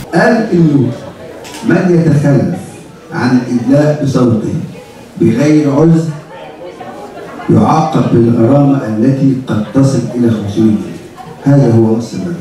قال انه من يتخلف عن الادلاء بصوته بغير عذر يعاقب بالغرامه التي قد تصل الى 500 جنيه هذا هو نص الماده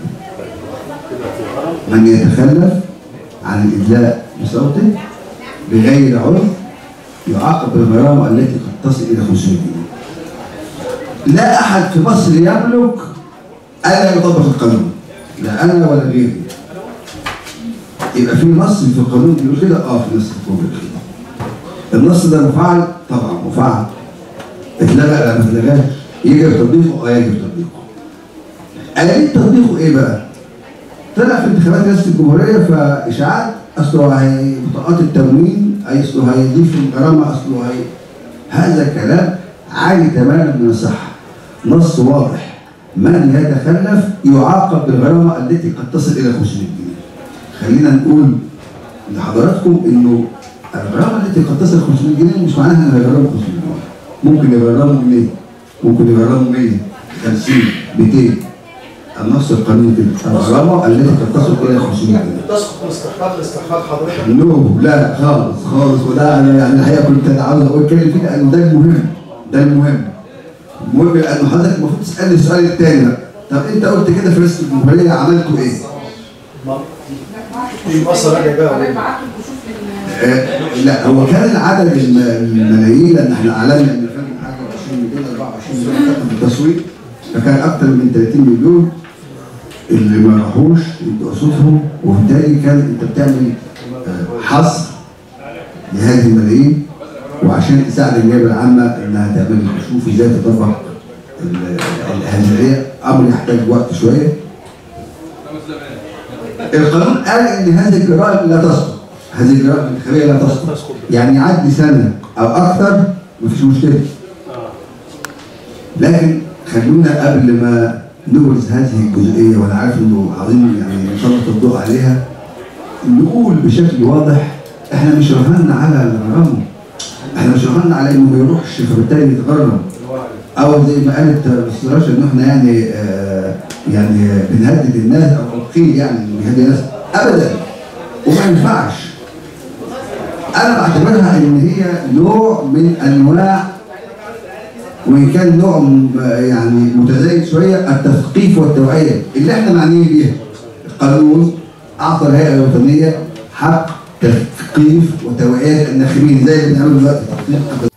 من يتخلف عن الادلاء بصوته بغير عذر يعاقب بالغرامه التي قد تصل الى 500 جنيه لا احد في مصر يملك الا يطبق القانون لا انا ولا غيري يبقى في نص في القانون بيقول كده اه في نص في القانون بيقول كده النص ده مفعل طبعا مفعل اتلغى لا ما اتلغاش يجب تطبيقه اه يجب تطبيقه آلية تطبيقه ايه بقى؟ طلع في انتخابات رئاسة الجمهورية فإشاعات أصله هي بطاقات التموين أي أصله هيضيف الغرامة أصله هي هذا كلام عالي تماما من الصحة نص واضح من يتخلف يعاقب بالغرامة التي قد تصل إلى 500 جنيه خلينا نقول لحضراتكم إنه الغرامة التي قد تصل 500 جنيه مش معناها إنها غرامة 500 جنيه ممكن يغرموا 100 ممكن يغرموا 100 50 200 النص القانوني كده الغرامة التي قد تصل إلى 500 جنيه تسقط الاستحقاق لاستحقاق حضرتك نو لا خالص خالص وده انا يعني الحقيقه كنت انا عاوز اقول كلمه فيه لانه ده المهم ده المهم المهم لانه حضرتك المفروض تسالني السؤال الثاني بقى طب انت قلت كده في رئاسه الجمهوريه عملتوا ايه؟ ما- في مصر راجع بقى حضرتك بعتوا الكشوف لل آه لا هو كان العدد الم- الملايين لان احنا اعلنا ان كان حاجه 20 مليون 24 مليون في التصويت فكان اكثر من 30 مليون اللي ما راحوش يدوا صوتهم وبالتالي كان انت بتعمل آه، حصر لهذه الملايين وعشان تساعد النيابه العامه انها تعمل الكشوف ازاي تطبق ال- الهندسيه امر يحتاج وقت شويه القانون قال ان هذه الجرائم لا تسقط هذه الجرائم الانتخابيه لا تسقط يعني يعدي سنه او اكثر مفيش مشكله لكن خلونا قبل ما نبرز هذه الجزئيه وانا عارف انه عظيم يعني نسلط الضوء عليها نقول بشكل واضح احنا مش رهنا على الغرامه احنا مش رهنا على انه ما يروحش فبالتالي يتغرم او زي ما قالت الاستاذ رشا ان احنا يعني آه يعني بنهدد الناس او قيل يعني انه بيهدد الناس ابدا وما ينفعش انا بعتبرها ان هي نوع من انواع وان كان نوع م- يعني متزايد شويه التثقيف والتوعيه اللي احنا معنيين بيها القانون اعطى الهيئه الوطنيه حق تثقيف وتوعيه الناخبين زي اللي بنعمله دلوقتي تثقيف